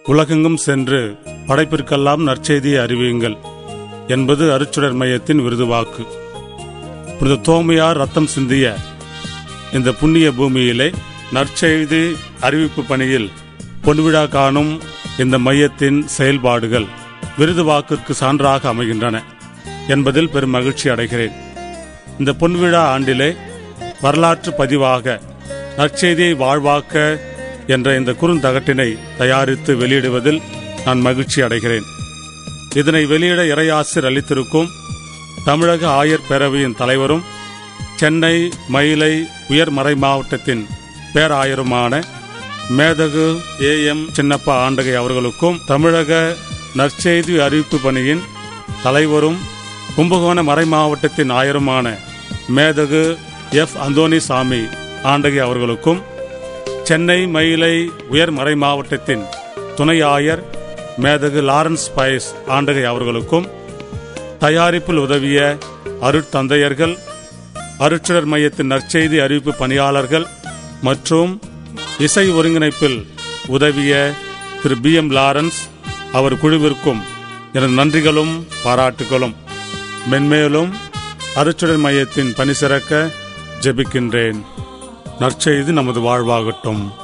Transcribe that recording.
உலகெங்கும் சென்று படைப்பிற்கெல்லாம் நற்செய்தியை அறிவியுங்கள் என்பது அருச்சுடர் மையத்தின் விருதுவாக்கு புனித தோமையார் ரத்தம் சிந்திய இந்த புண்ணிய பூமியிலே நற்செய்தி அறிவிப்பு பணியில் பொன்விழா காணும் இந்த மையத்தின் செயல்பாடுகள் விருது வாக்குக்கு சான்றாக அமைகின்றன என்பதில் பெரும் மகிழ்ச்சி அடைகிறேன் இந்த பொன்விழா ஆண்டிலே வரலாற்று பதிவாக நற்செய்தியை வாழ்வாக்க என்ற இந்த குறுந்தகட்டினை தயாரித்து வெளியிடுவதில் நான் மகிழ்ச்சி அடைகிறேன் இதனை வெளியிட இறையாசிர் அளித்திருக்கும் தமிழக ஆயர் பேரவையின் தலைவரும் சென்னை மயிலை உயர்மறை மாவட்டத்தின் பேராயருமான மேதகு ஏ எம் சின்னப்பா ஆண்டகை அவர்களுக்கும் தமிழக நற்செய்தி அறிவிப்பு பணியின் தலைவரும் கும்பகோண மறை மாவட்டத்தின் ஆயருமான மேதகு எஃப் அந்தோணி சாமி ஆண்டகை அவர்களுக்கும் சென்னை மயிலை உயர்மறை மாவட்டத்தின் துணை ஆயர் மேதகு லாரன்ஸ் பயஸ் ஆண்டகை அவர்களுக்கும் தயாரிப்பில் உதவிய அருட்தந்தையர்கள் அருட்சுடர் மையத்தின் நற்செய்தி அறிவிப்பு பணியாளர்கள் மற்றும் இசை ஒருங்கிணைப்பில் உதவிய திரு பி எம் லாரன்ஸ் அவர் குழுவிற்கும் எனது நன்றிகளும் பாராட்டுகளும் மென்மேலும் அருட்சுடர் மையத்தின் பணி சிறக்க ஜெபிக்கின்றேன் நற்செய்தி நமது வாழ்வாகட்டும்